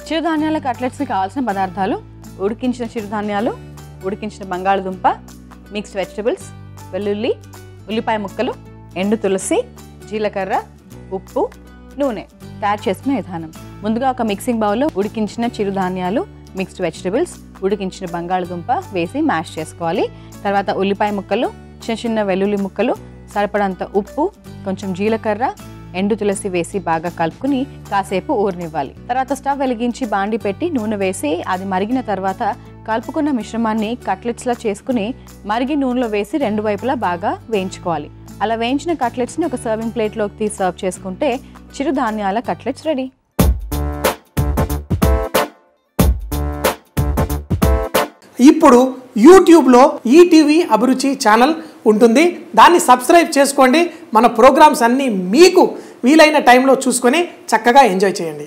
చిరుధాన్యాల కట్లెట్స్కి కావాల్సిన పదార్థాలు ఉడికించిన చిరుధాన్యాలు ఉడికించిన బంగాళదుంప మిక్స్డ్ వెజిటబుల్స్ వెల్లుల్లి ఉల్లిపాయ ముక్కలు ఎండు తులసి జీలకర్ర ఉప్పు నూనె తయారు చేసుకునే విధానం ముందుగా ఒక మిక్సింగ్ బౌల్లో ఉడికించిన చిరుధాన్యాలు మిక్స్డ్ వెజిటబుల్స్ ఉడికించిన బంగాళదుంప వేసి మ్యాష్ చేసుకోవాలి తర్వాత ఉల్లిపాయ ముక్కలు చిన్న చిన్న వెల్లుల్లి ముక్కలు సరిపడంత ఉప్పు కొంచెం జీలకర్ర ఎండు తులసి వేసి బాగా కలుపుకుని కాసేపు ఊరనివ్వాలి తర్వాత స్టవ్ వెలిగించి బాండి పెట్టి నూనె వేసి అది మరిగిన తర్వాత కలుపుకున్న మిశ్రమాన్ని కట్లెట్స్లా చేసుకుని మరిగి నూనెలో వేసి రెండు వైపులా బాగా వేయించుకోవాలి అలా వేయించిన కట్లెట్స్ని ఒక సర్వింగ్ ప్లేట్లోకి తీసి సర్వ్ చేసుకుంటే చిరుధాన్యాల కట్లెట్స్ రెడీ ఇప్పుడు యూట్యూబ్లో ఈటీవీ అభిరుచి ఛానల్ ఉంటుంది దాన్ని సబ్స్క్రైబ్ చేసుకోండి మన ప్రోగ్రామ్స్ అన్నీ మీకు వీలైన టైంలో చూసుకొని చక్కగా ఎంజాయ్ చేయండి